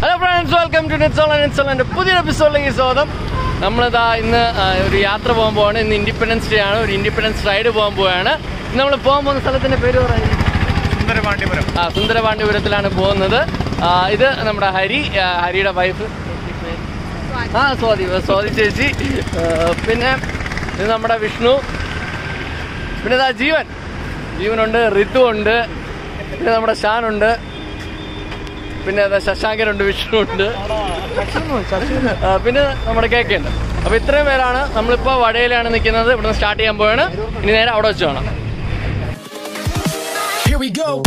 Hello friends welcome to Netsol നെറ്റ്സോളിന്റെ പുതിയൊരു എപ്പിസോഡിലേക്ക് സ്വാഗതം നമ്മളിതാ ഇന്ന് ആ, ഒരു യാത്ര പോകാൻ പോവാണ് ഇന്ന് ഇൻഡിപെൻഡൻസ് ഡേ ആണ് ഒരു ഇൻഡിപെൻഡൻസ് റൈഡ് പോകാൻ പോവുകയാണ് ഇന്ന് നമ്മൾ പോകാൻ പോകുന്ന സ്ഥലത്തിന്റെ പേര് പറയുന്നത് സുന്ദരപാണ്ഡ്യപുരം ആ സുന്ദരപാണ്ഡ്യപുരത്തിലാണ് പോകുന്നത് ആ, ഇത് നമ്മുടെ ഹരി ആ, ഹരിയുടെ വൈഫ് ആ സ്വാതി സ്വാതി ചേച്ചി ആ, പിന്നെ ഇത് നമ്മുടെ വിഷ്ണു പിന്നെ ഇതാ ജീവൻ ജീവനുണ്ട് ഋതു ഉണ്ട് പിന്നെ നമ്മുടെ ഷാനുണ്ട് പിന്നെ അതാ ശശാങ്കനുണ്ട് വിഷ്ണു ഉണ്ട് ആ, പിന്നെ നമ്മുടെ കേക്കുണ്ട് അപ്പൊ ഇത്രയും പേരാണ് നമ്മളിപ്പോ വടയിലാണ് നിൽക്കുന്നത് ഇവിടുന്ന് സ്റ്റാർട്ട് ചെയ്യാൻ പോവാണ് ഇനി നേരെ അവിടെ വെച്ച് കാണാം Here we go.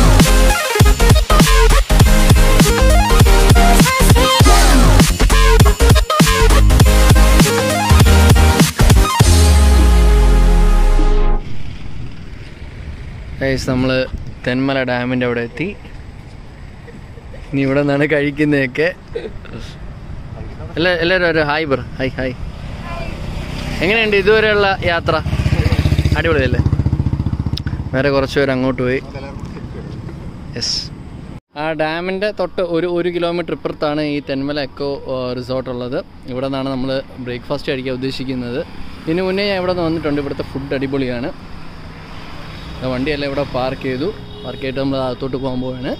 ഗൈസ് നമ്മൾ തെന്മല ഡാമിൻ്റെ അവിടെ എത്തി ഇനി ഇവിടെ നിന്നാണ് കഴിക്കുന്നതൊക്കെ എല്ലാ എല്ലാവരും ഒരു ഹായ് ബ്ര ഹായ് ഹായ് എങ്ങനെയുണ്ട് ഇതുവരെയുള്ള യാത്ര അടിപൊളിയല്ലേ വേറെ കുറച്ച് പേര് അങ്ങോട്ട് പോയി യെസ് ആ ഡാമിൻ്റെ തൊട്ട് ഒരു ഒരു കിലോമീറ്റർ ഇപ്പുറത്താണ് ഈ തെന്മല എക്കോ റിസോർട്ട് ഉള്ളത് ഇവിടെ നിന്നാണ് നമ്മൾ ബ്രേക്ക്ഫാസ്റ്റ് കഴിക്കാൻ ഉദ്ദേശിക്കുന്നത് ഇതിന് മുന്നേ ഞാൻ ഇവിടെ നിന്ന് വന്നിട്ടുണ്ട് ഇവിടുത്തെ ഫുഡ് അടിപൊളിയാണ് ദാ വണ്ടിയെല്ലാം ഇവിടെ പാർക്ക് ചെയ്തു പാർക്ക് ചെയ്തിട്ട് നമ്മൾ അകത്തോട്ട് പോകാൻ പോവാണ്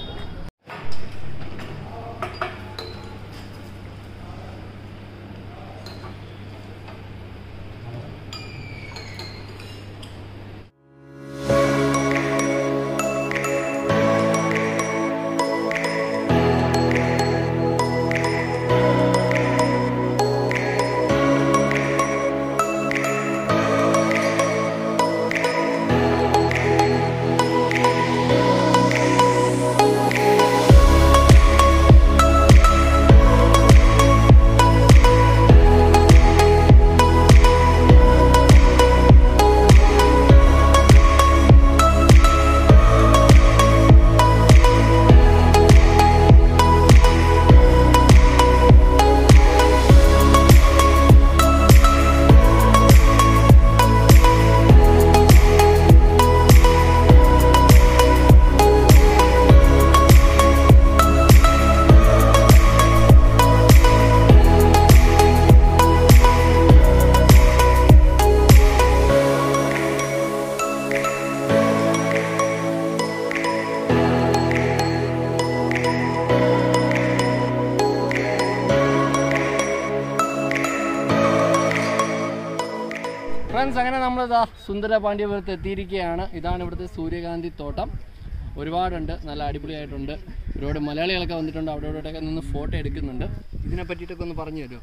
ഫ്രണ്ട്സ് അങ്ങനെ നമ്മൾ ഇതാ സുന്ദര പാണ്ഡ്യപുരത്ത് എത്തിയിരിക്കുകയാണ് ഇതാണ് ഇവിടുത്തെ സൂര്യകാന്തി തോട്ടം ഒരുപാടുണ്ട് നല്ല അടിപൊളിയായിട്ടുണ്ട് ഒരുപാട് മലയാളികളൊക്കെ വന്നിട്ടുണ്ട് അവിടെ ഇവിടെയൊക്കെ നിന്ന് ഫോട്ടോ എടുക്കുന്നുണ്ട് ഇതിനെ പറ്റിയിട്ടൊക്കെ ഒന്ന് പറഞ്ഞു തരുമോ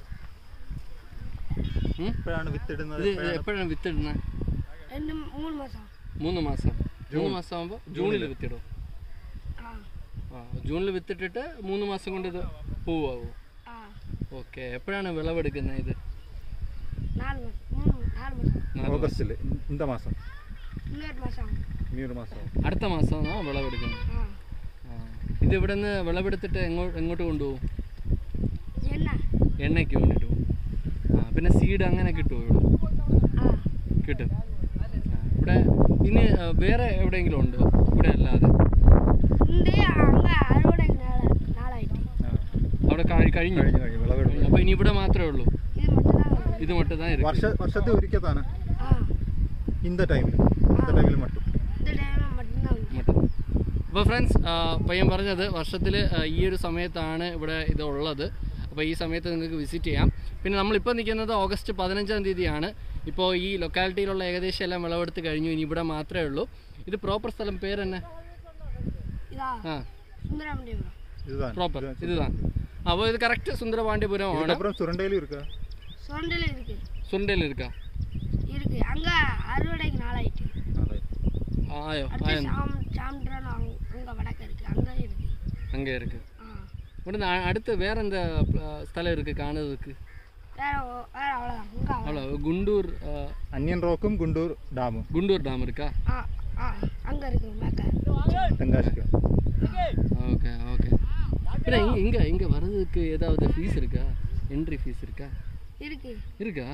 ഉം? ഇപ്പോഴാണ് വിത്തിടുന്നത് ഇത് എപ്പോഴാണ് വിത്തിടുന്നത് രണ്ട് മൂന്ന് മാസം മൂന്ന് മാസം മൂന്ന് മാസം ആകുമ്പോൾ ജൂണിൽ വിത്തിടും ആ ആ ജൂണിൽ വിത്തിട്ടിട്ട് മൂന്ന് മാസം കൊണ്ട് ഇത് പൂവാകും ആ ഓക്കെ എപ്പോഴാണ് വിളവെടുക്കുന്നത് ഇത് നാല് മാസം മൂന്ന് നാല് മാസം നാല് ഓഗസ്റ്റിൽ ഇന്ത മാസം இன்னொரு மாதம் ഈ ഒരു മാസം അടുത്ത മാസമാണോ വിളവെടുക്കുന്നത് ஆ ആ. ഇത് ഇവിടെ നിന്ന് വിളവെടുത്തിട്ട് എങ്ങോട്ട് എങ്ങോട്ട് കൊണ്ടുപോകും என்ன എണ്ണയ്ക്ക് വേണ്ടിയിട്ട് പോകും ആ പിന്നെ സീഡ് അങ്ങനെ കിട്ടുമോ ഇവിടെ ஆ കിട്ടും ആ, ഇവിടെ ഇനി ആ, വേറെ എവിടെയെങ്കിലും ഉണ്ടോ ഇവിടെ അല്ലാതെ இந்த அங்கே அறுவடை நாள் நாளாயிட்டு അവിടെ കഴി- കഴിഞ്ഞു കഴിഞ്ഞു കഴിഞ്ഞു വിളവെടുപ്പ് അപ്പോൾ ഇനി ഇവിടെ മാത്രമേ ഉള്ളൂ இது மட்டும்தான் வருது. ഇത് மட்டுം தான் വർഷ ഇருக்கு വർഷത്തെ ഒരിക്കത്താണ് ஆ ഇന്ത ടൈമിൽ ഇന്ത ടൈമിൽ മട്ടും இந்த டைமில் மட்டும்தான் வருது. മട്ടൻ അപ്പോൾ ഫ്രണ്ട്സ് പയ്യൻ പറഞ്ഞത് വർഷത്തിൽ ഈ ഒരു സമയത്താണ് ഇവിടെ ഇത് ഉള്ളത് അപ്പോൾ ഈ സമയത്ത് നിങ്ങൾക്ക് വിസിറ്റ് ചെയ്യാം പിന്നെ നമ്മളിപ്പോൾ നിൽക്കുന്നത് ഓഗസ്റ്റ് പതിനഞ്ചാം തീയതിയാണ് ഇപ്പോൾ ഈ ലൊക്കാലിറ്റിയിലുള്ള ഏകദേശം എല്ലാം വിളവെടുത്ത് കഴിഞ്ഞു ഇനി ഇവിടെ മാത്രമേ ഉള്ളൂ ഇത് പ്രോപ്പർ സ്ഥലം പേര് തന്നെ இதா ആ சுந்தரமண்டிபுரம் ഇതാണ് പ്രോപ്പർ ഇതുതാണ് അപ്പോൾ ഇത് കറക്റ്റ് സുന്ദരപാണ്ഡ്യപുരമാണ് இதுக்கப்புறம் சுரண்டையிலும் இருக்கா சுரண்டையில் இருக்கு സുരണ്ടയിൽ ഇരിക്കാം இருக்கு அங்கே அறுவடைக்கு நாளாயிட்டு ആയോ அடுத்து ആയോ சாம் சாம்பிரான் அங்கே வடக்கு இருக்கு அங்கே இருக்கு അങ്ങേ ഇருக்கு ஆ ഇവിടെ നിന്ന് അടുത്ത് വേറെ എന്താ സ്ഥലം ഇருக்கு കാണുന്നதுக்கு வேற ஒ- வேற அவ்வளோதான் இங்கே அவ்வளோ அவ்வளோ குண்டூர் ஆ, അന്യൻ റോക്കും ഗുണ്ടൂർ ഡാമും குண்டூர் டேம் இருக்கா ஆ ஆ அங்கே இருக்கு மேக்க തെങ്കാശിക്ക് ஓகே ஓகே அப்புறம் இங்க இங்க இங்க வர்றதுக்கு ஏதாவது ஃபீஸ் இருக்கா என்ட்ரி ஃபீஸ் இருக்கா இருக்கு இருக்கா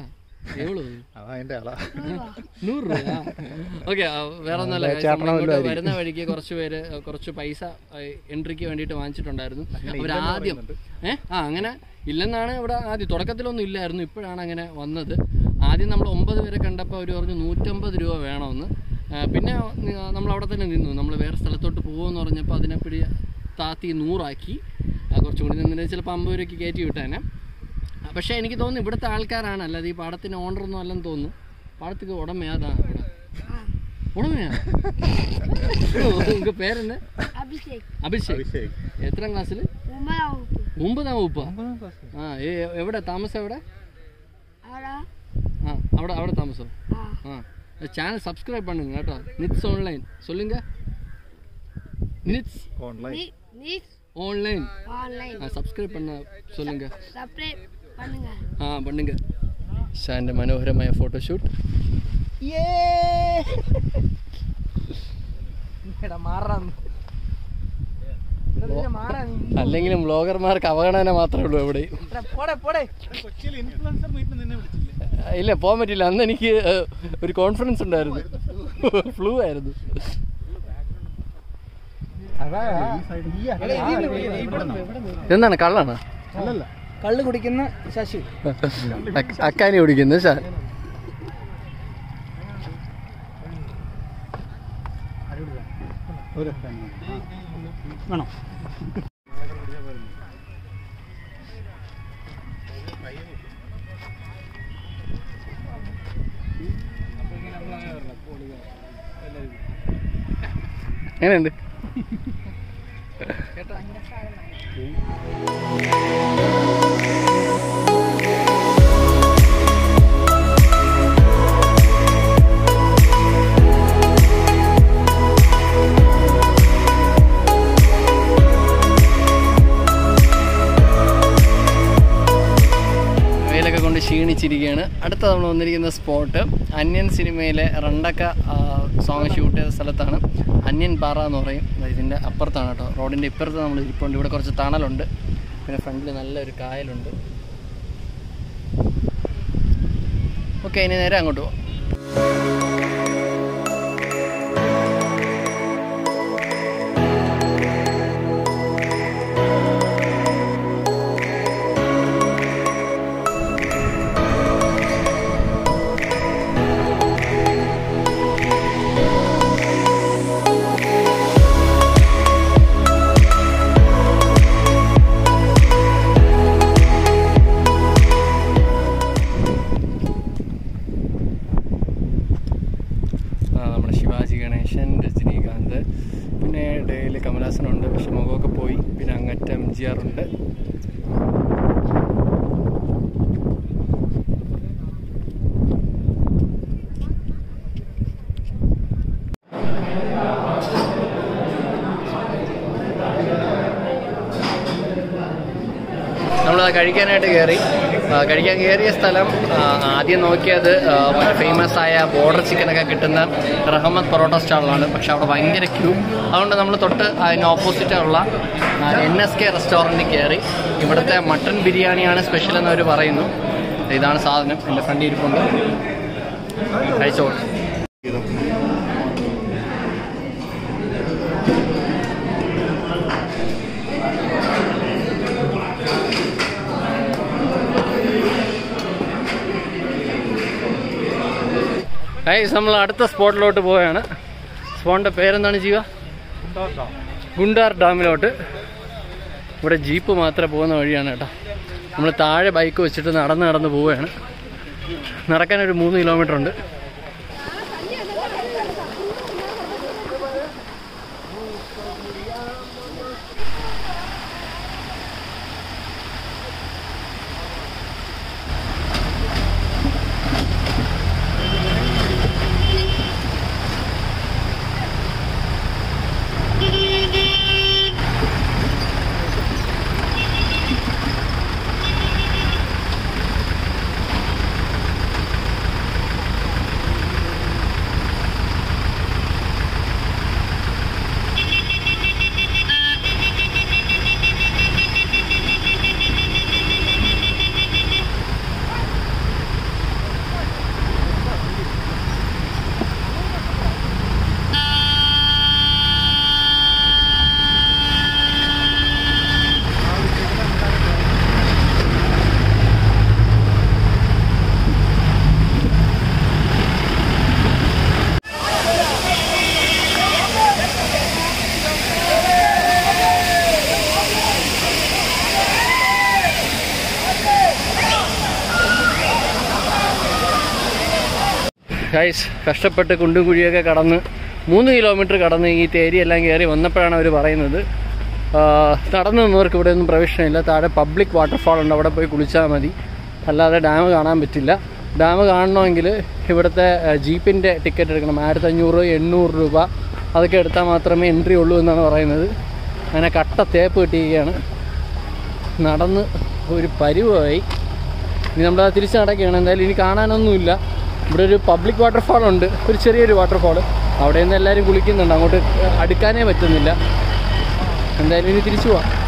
എവ്വളോ അതാ അതിന്റെ ആളാ നൂറ് രൂപ ഓക്കെ വേറെ ഒന്നല്ല guys, നമ്മളിങ്ങോട്ട് വരുന്ന വഴിക്ക് കുറച്ച് പേര് അഹ് കുറച്ച് പൈസ എൻട്രിക്ക് വേണ്ടിയിട്ട് വാങ്ങിച്ചിട്ടുണ്ടായിരുന്നു അവർ ആദ്യം ഏഹ് ആ അങ്ങനെ ഇല്ലെന്നാണ് ഇവിടെ ആദ്യം തുടക്കത്തിലൊന്നും ഇല്ലായിരുന്നു ഇപ്പോഴാണ് അങ്ങനെ വന്നത് ആദ്യം നമ്മൾ ഒമ്പത് പേരെ കണ്ടപ്പോൾ അവർ പറഞ്ഞു നൂറ്റമ്പത് രൂപ വേണമെന്ന് ആ, പിന്നെ നമ്മൾ അവിടെ തന്നെ നിന്നു നമ്മൾ വേറെ സ്ഥലത്തോട്ട് പോകുമെന്ന് പറഞ്ഞപ്പോൾ അതിനെപ്പിടി താത്തി നൂറാക്കി ആ, കുറച്ചും കൂടി നിന്നിട്ട് ചിലപ്പോൾ അമ്പത് രൂപയ്ക്ക് കയറ്റി വിട്ടേനെ ആ, പക്ഷേ എനിക്ക് തോന്നുന്നു ഇവിടുത്തെ ആൾക്കാരാണ് അല്ലാതെ ഈ പാടത്തിന് ഓണറൊന്നും അല്ലെന്ന് തോന്നുന്നു പാടத்துக்கு ഉടമയാതാ ഇവിടെ ഉടമയാ ഉங்க പേരെന്നെ அபிஷேக் അഭിഷേക് അഭിഷേക് എത്രാം ക്ലാസ്സിൽ ஒன்பதாம் வகுப்பு ഒമ്പതാം വകുപ്പാ ആ ഏ എവിടെ താമസം എവിടെ அவரா ആ അവിടെ അവിടെ താമസം ஆ ആ ചാനൽ സബ്സ്ക്രൈബ് பண்ணுங்க കേട്ടോ നിറ്റ്സ് ഓൺലൈൻ சொல்லுங்க നിറ്റ്സ് ഓൺലൈൻ நீ நீ ഓൺലൈൻ ஆன்லைன் ആ സബ്സ്ക്രൈബ് பண்ண சொல்லுங்க சப்ஸ்கிரைப் பண்ணுங்க ആ பண்ணுங்க ഷാൻ്റെ മനോഹരമായ ഫോട്ടോഷൂട്ട് അല്ലെങ്കിലും ബ്ലോഗർമാർക്ക് അവഗണന മാത്രമേ ഉള്ളൂ എവിടെ കൊച്ചിയിൽ ഇൻഫ്ലുവൻസർ മീറ്റ് നിന്നെ വിളിച്ചില്ലേ ഇല്ല പോകാൻ പറ്റില്ല അന്ന് എനിക്ക് ഏഹ്, ഒരു കോൺഫിഡൻസ് ഉണ്ടായിരുന്നു ഫ്ലൂ ആയിരുന്നു എന്താണ് കള്ളാണ് അല്ലല്ല കള്ള് കുടിക്കുന്ന ശശി അക്കാനി കുടിക്കുന്നത് ഷാ ഒരു വേണോ എങ്ങനെയുണ്ട് വെയിലൊക്കെ കൊണ്ട് ക്ഷീണിച്ചിരിക്കുകയാണ് അടുത്ത നമ്മൾ വന്നിരിക്കുന്ന സ്പോട്ട് അന്യൻ സിനിമയിലെ റണ്ടക്ക സോങ് ഷൂട്ട് ചെയ്ത സ്ഥലത്താണ് അന്യൻ പാറ എന്ന് പറയും ദാ ഇതിൻ്റെ അപ്പുറത്താണ് കേട്ടോ റോഡിൻ്റെ ഇപ്പുറത്ത് നമ്മൾ ഇരിപ്പുണ്ട് ഇവിടെ കുറച്ച് തണലുണ്ട് പിന്നെ ഫ്രണ്ടിൽ നല്ലൊരു കായലുണ്ട് ഓക്കെ ഇനി നേരെ അങ്ങോട്ട് പോവാം ആ, നമ്മുടെ ശിവാജി ഗണേശൻ രജനീകാന്ത് പിന്നെ ഡേയിൽ കമലാസനുണ്ട് പക്ഷെ മുഖമൊക്കെ പോയി പിന്നെ അങ്ങറ്റം എം ജി ആർ ഉണ്ട് നമ്മൾ കഴിക്കാനായിട്ട് കയറി ആ, കഴിക്കാൻ കയറിയ സ്ഥലം ആ, ആദ്യം നോക്കിയത് ഫേമസ് ആയ ബോർഡർ ചിക്കനൊക്കെ കിട്ടുന്ന റഹമത്ത് പൊറോട്ട സ്റ്റാളിലാണ് പക്ഷെ അവിടെ ഭയങ്കര ക്യൂ അതുകൊണ്ട് നമ്മൾ തൊട്ട് അതിന് ഓപ്പോസിറ്റുള്ള എൻ എസ് കെ റെസ്റ്റോറൻറ്റിൽ കയറി ഇവിടുത്തെ മട്ടൺ ബിരിയാണിയാണ് സ്പെഷ്യൽ എന്ന് അവർ പറയുന്നു ഇതാണ് സാധനം എൻ്റെ ഫ്രണ്ട് ഇരിപ്പുണ്ട് കഴിച്ചോളൂ ഗൈസ് നമ്മൾ അടുത്ത സ്പോട്ടിലോട്ട് പോവുകയാണ് സ്പോട്ടിൻ്റെ പേരെന്താണ് ജീവ ഗുണ്ടാർ ഡാമിലോട്ട് ഇവിടെ ജീപ്പ് മാത്രമേ പോകുന്ന വഴിയാണ് കേട്ടോ നമ്മൾ താഴെ ബൈക്ക് വെച്ചിട്ട് നടന്ന് നടന്ന് പോവുകയാണ് നടക്കാൻ ഒരു മൂന്ന് കിലോമീറ്റർ ഉണ്ട് ഗൈസ് കഷ്ടപ്പെട്ട് കുണ്ടും കുഴിയൊക്കെ കടന്ന് മൂന്ന് കിലോമീറ്റർ കടന്ന് ഈ തേരി എല്ലാം കയറി വന്നപ്പോഴാണ് അവർ പറയുന്നത് ആ, നടന്നു നിന്നവർക്ക് ഇവിടെ ഒന്നും പ്രവേശനമില്ല താഴെ പബ്ലിക് വാട്ടർഫാൾ ഉണ്ട് അവിടെ പോയി കുളിച്ചാൽ മതി അല്ലാതെ ഡാം കാണാൻ പറ്റില്ല ഡാം കാണണമെങ്കിൽ ഇവിടുത്തെ ആ, ജീപ്പിൻ്റെ ടിക്കറ്റ് എടുക്കണം ആയിരത്തഞ്ഞൂറ് എണ്ണൂറ് രൂപ അതൊക്കെ എടുത്താൽ മാത്രമേ എൻട്രി ഉള്ളൂ എന്നാണ് പറയുന്നത് അങ്ങനെ കട്ട തേപ്പ് കിട്ടിയിരിക്കുകയാണ് നടന്ന് ഒരു പരിവായി ഇനി നമ്മൾ തിരിച്ച് നടക്കുകയാണ് എന്തായാലും ഇനി കാണാനൊന്നുമില്ല ഇവിടെ ഒരു പബ്ലിക് വാട്ടർഫാൾ ഉണ്ട് ഒരു ചെറിയൊരു വാട്ടർഫാൾ അവിടെ നിന്ന് എല്ലാവരും കുളിക്കുന്നുണ്ട് അങ്ങോട്ട് അടുക്കാനേ പറ്റുന്നില്ല എന്തായാലും ഇനി തിരിച്ചു പോവാം